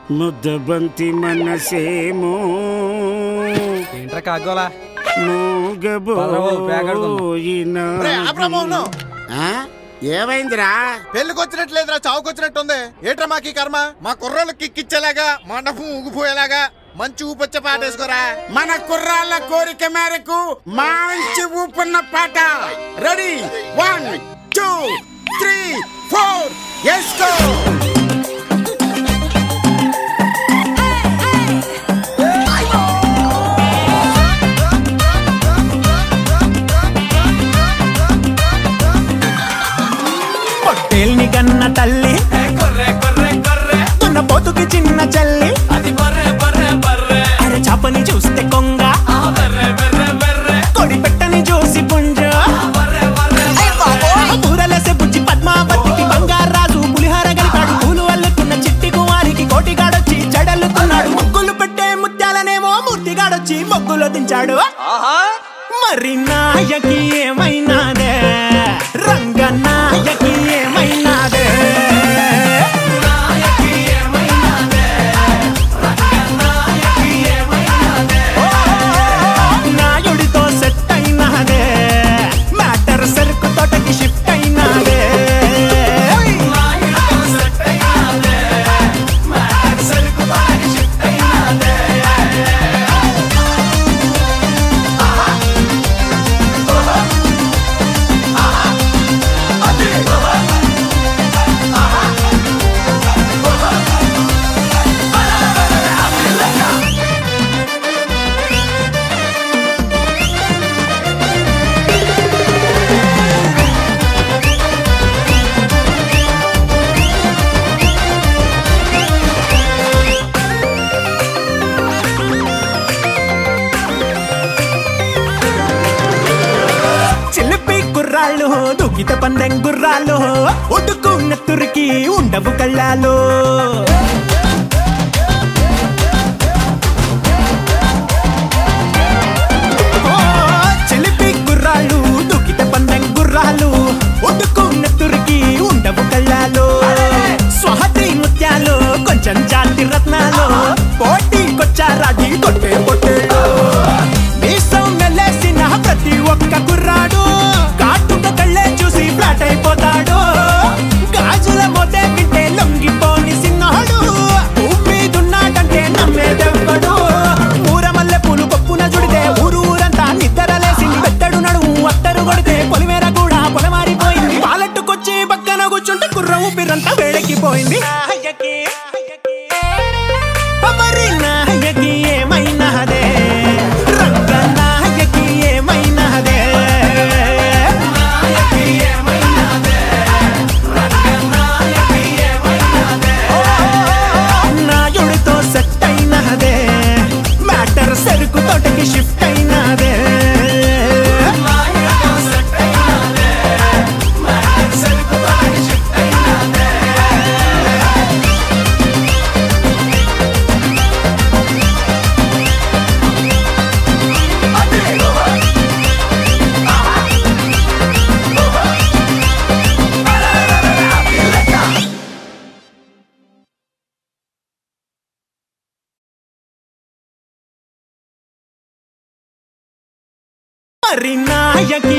ముద్దబంతి మనసేమో ఏంట్రా కాగోలా పదరా బాబు, బ్యాగ్ ఆడుకుందాం. మూగబోయిన రే, ఆపురా మౌనం. ఆ? ఏమైందిరా పెళ్లికి వచ్చినట్లేదురా చావుకొచ్చినట్టుంది ఏట్రా మాకి కర్మ మా కుర్రోళ్ళు కిక్కిచ్చేలాగా మండపం ఊగిపోయేలాగా మంచి ఊపొచ్చే పాట వేసుకోరా మన కుర్రాళ్ళ కోరిక మేరకు మంచి ఊపున్న పాట ready one two three four ఎస్కో పొట్టేల్ని గన్న తల్లి తున్న పోతుకి చిన్న చల్లి అరే చాపని చూస్తే కొంగ కొడి పెట్టని చూసి పుంజ పూరలేసే బుజ్జి పద్మావతికి బంగారాజు పులిహార గలిపాడు పూలు అల్లుతున్న చిట్టి కుమారికి కోటిగాడొచ్చి జడల్లుతున్నాడు ముగ్గులు పెట్టే ముత్యాలనేమో మూర్తిగాడొచ్చి మొగ్గులో దించాడు మరి నాయకి ఏమైనాదే రంగ నాయకి ఏమైనాదే ఓ, నాయుడితో సెట్ అయినాదే మ్యాటర్ సరుకు తోటకి షిఫ్ట్ అయినాదే చిలిపి గుర్రాళ్ళు దుఃఖిత పందెం గుర్రాలు ఉడుకున్న తురికి ఉండవు కళ్ళాలు ఓ, చిలిపి గుర్రాళ్ళు దుఃఖిత పందెం గుర్రాలు ఉడుకున్న తురికి ఉండవు కళ్ళాలు స్వహతి ముత్యాలు కొంచెం జాతి రత్నాలు పోటీకొచ్చారాడి కొట్టే కొట్టేడు మీసం మెల్లేసిన ప్రతి ఒక్క కుర్రాడు కాటుక కళ్ళే చూసి ఫ్లాట్ అయిపోతాడు గాజుల మోతే వింటే లొంగిపోని సిన్నాడు ఊపిదున్నాడంటే నమ్మేదెవ్వడు ఊర మల్లె పూలు పప్పున జుడితే ఊరు ఊరంతా నిద్రలేసి పెట్టడు నడుము అత్తరు కొడితే పొలిమేర కూడా పొలమారిపోయింది పాలెట్టుకొచ్చి పక్కన కూర్చుంటే కుర్ర ఊపిరంతా వేడెక్కిపోయింది మరి నాయకి ఏమైనాదే రంగ నాయకి ఏమైనాదే నాయుడితో సెట్ అయినదే మ్యాటర్ సరుకు తోటకి షిఫ్ట్ అయినదే మరి నాయకి